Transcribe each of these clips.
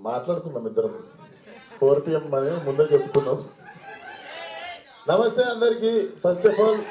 మాట్లాడుకున్నాం ఇద్దరం four PM అని ముందే చెప్పుకున్నాం నమస్తే అందరికి ఫస్ట్ ఆఫ్ ఆల్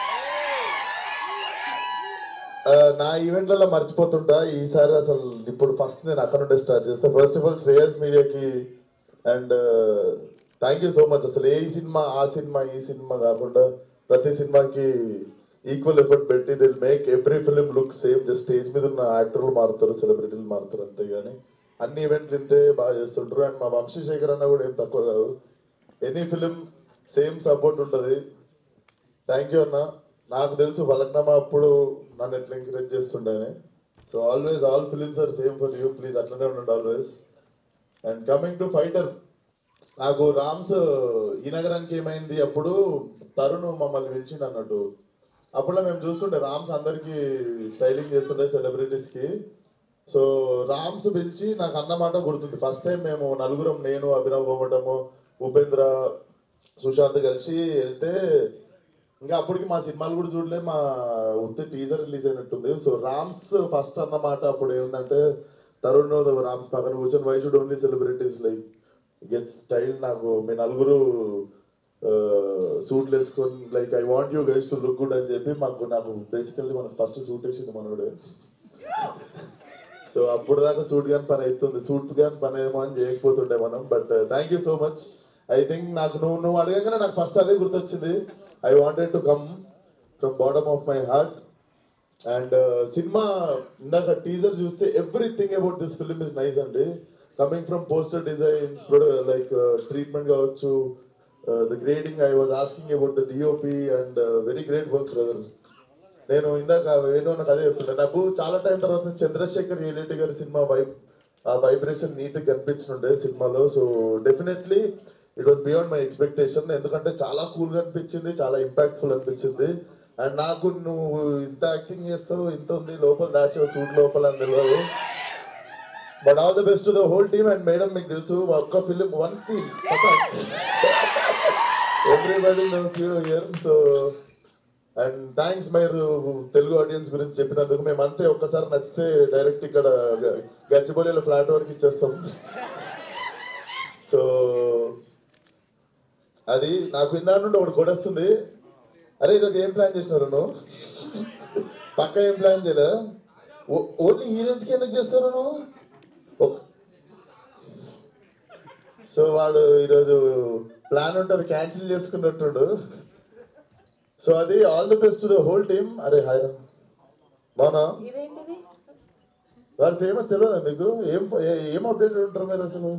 నా ఈవెంట్లలో మర్చిపోతుంటా ఈసారి అసలు ఇప్పుడు ఫస్ట్ నేను అక్కడ నుండే స్టార్ట్ చేస్తా ఫస్ట్ ఆఫ్ ఆల్ శ్రేయస్ మీడియాకి and thank you so much అసలు ఏ సినిమా ఆ సినిమా ఈ సినిమా కాకుండా ప్రతి సినిమాకి ఈక్వల్ ఎఫర్ట్ పెట్టి దిల్ make every film look same just stage మీద ఉన్న యాక్టర్లు మారుతారు సెలబ్రిటీలు మారుతారు అంతే కానీ అన్ని ఈవెంట్లు ఇంతే బాగా చేస్తుంటారు అండ్ మా వంశీశేఖర్ అన్న కూడా ఏం తక్కువ కాదు ఎనీ ఫిలిం సేమ్ సపోర్ట్ ఉంటుంది థ్యాంక్ యూ అన్న నాకు తెలుసు ఫలక్నామా అప్పుడు నన్ను ఎట్లా ఎంకరేజ్ చేస్తుండేని so always all films are same for you please అట్లనే ఉండండి always and coming to fighter నాకు రామ్స్ ఈ నగరానికి ఏమైంది అప్పుడు తరుణ్ మమ్మల్ని పిలిచిండు అన్నట్టు అప్పుడు మేము చూస్తుండే రామ్స్ అందరికి స్టైలింగ్ చేస్తుండే సెలబ్రిటీస్ కి సో రామ్స్ పిలిచి నాకు అన్నమాట గుర్తుంది ఫస్ట్ టైం మేము నలుగురం నేను అభినవ్ బొమ్మటము ఉపేంద్ర సుశాంత్ కలిసి వెళ్తే ఇంకా అప్పటికి మా సినిమాలు కూడా చూడలే మా ఉత్తి టీజర్ రిలీజ్ అయినట్టుంది సో రామ్స్ ఫస్ట్ అన్నమాట అప్పుడు ఏంటంటే తరుణ్ రామ్స్ పక్కన కూర్చొని why should only celebrities like get style నాకు మీ నలుగురు సూట్లు వేసుకొని like I want you guys to look good అని చెప్పి మాకు నాకు బేసికల్లీ మనకు ఫస్ట్ సూట్ వేసింది మనోడు సో అప్పుడు దాకా సూట్ గాని పని అవుతుంది సూట్ గాని పని ఏమో అని చేయకపోతుండే మనం but thank you so much I think నాకు నువ్వు నువ్వు అడగగానే నాకు ఫస్ట్ అదే గుర్తొచ్చింది I wanted to come from bottom of my heart and సినిమా ఇందాక టీజర్ చూస్తే everything about this film is nice అండి coming from poster designs like treatment కావచ్చు the grading I was asking about the DOP and very great work brother నేను ఇందాక వేణు నాకు అదే చెప్తున్నా నాకు చాలా టైం తర్వాత చంద్రశేఖర్ ఏలేటి గారి సినిమా వైబ్ ఆ వైబ్రేషన్ నీట్ గా కనిపించుండే సినిమాలో so definitely it was beyond my expectation ఎందుకంటే చాలా కూల్ గా అనిపించింది చాలా ఇంపాక్ట్ఫుల్ అనిపించింది అండ్ నాకు నువ్వు ఇంత యాక్టింగ్ చేస్తావు ఇంత ఉంది లోపల దాచావు సూట్ లోపల అని తెలియదు but all the best the whole team and madam మీకు తెలుసు ఒక్క film one scene everybody knows you here so and thanks మీరు తెలుగు ఆడియన్స్ గురించి చెప్పినందుకు మేము అంతే ఒక్కసారి నచ్చితే డైరెక్ట్ ఇక్కడ గ- గచ్చిబౌలిలో ఫ్లాట్ వరకు ఇచ్చేస్తాం సో అది నాకు ఇందా నుండి ఒకటి కొడేస్తుంది అరే ఈరోజు ఏం ప్లాన్ చేసినారు నువ్వు పక్క ఏం ప్లాన్ చేయలే ఓన్లీ హీరోయిన్స్ కి ఎందుకు చేస్తారు నువ్వు ఒక్- సో వాడు ఈరోజు ప్లాన్ ఉంటుంది క్యాన్సిల్ చేసుకున్నట్టుండు సో అది all the best the whole team అరే హాయ్ బానా ఇదేంటిది వాడు ఫేమస్ తెలియదా మీకు ఏం ఏ- ఏం అప్డేట్ ఉంటారు మీరు అసలు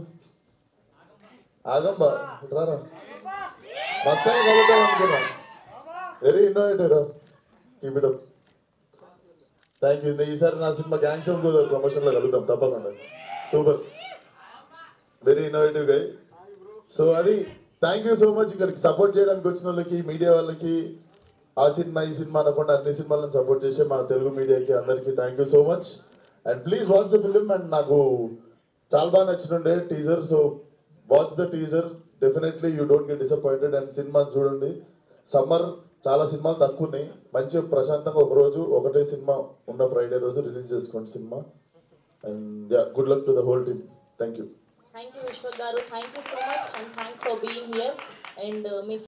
ఆగంబా రారా మస్తాన్ కలుద్దాం అనుకున్నా very innovative keep it up thank you ఈసారి నా సినిమా గ్యాంగ్స్ ఆఫ్ గోదావరి ప్రమోషన్ లో కలుద్దాం తప్పకుండా super very innovative guy so అది థ్యాంక్ యూ సో మచ్ ఇక్కడికి సపోర్ట్ చేయడానికి వచ్చిన వాళ్ళకి మీడియా వాళ్ళకి ఆ సినిమా ఈ సినిమా అనకుండా అన్ని సినిమాలను సపోర్ట్ చేసే మా తెలుగు మీడియాకి అందరికీ thank you so much and please watch the film and నాకు చాలా బాగా నచ్చినుండే teaser so watch the teaser definitely you don't get disappointed and సినిమా చూడండి సమ్మర్ చాలా సినిమాలు తక్కువ ఉన్నాయి మంచిగా ప్రశాంతంగా ఒక రోజు ఒకటే సినిమా ఉన్న ఫ్రైడే రోజు రిలీజ్ చేసుకోండి సినిమా and good luck to the whole team thank you thank you Vishwak గారు thank you so much and thanks for being here and me